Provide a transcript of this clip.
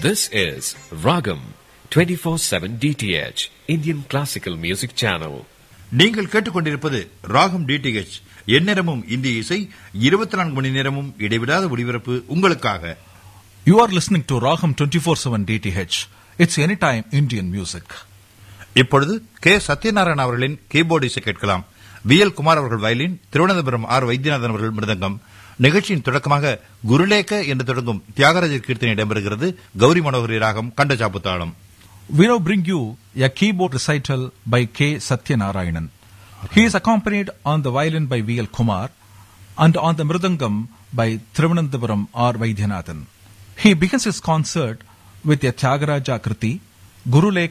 This is Ragam 24/7 DTH Indian Classical Music Channel. நீங்கள் கேட்டுக்கொண்டிருப்பது ராகம் டிடிஹெச் எந்நேரமும் இந்திய இசை இருபத்தி நான்கு மணி நேரமும் இடைவிடாத ஒளிபரப்பு உங்களுக்காக You are listening to Raham 24/7 DTH. It's anytime Indian music. இப்பொழுது கே சத்யநாராயண அவர்களின் கீபோர்டு இசை கேட்கலாம் வி எல் குமார் அவர்கள் வயலின் திருவனந்தபுரம் ஆர் வைத்தியநாதன் அவர்கள் மிருதங்கம் நிகழ்ச்சியின் தொடக்கமாக குருலேக என்று தொடங்கும் தியாகராஜர் கீர்த்தனை இடம்பெறுகிறது கௌரி மனோகரி ராகம் கண்டசாப்பு தாளம் We now bring you a keyboard recital by K. Satyanarayanan. He is accompanied on the violin by V. L. Kumar and on the mridangam by Thiruvananthapuram R. Vaidyanathan. He begins his concert with a Tyagaraja Kriti, Guru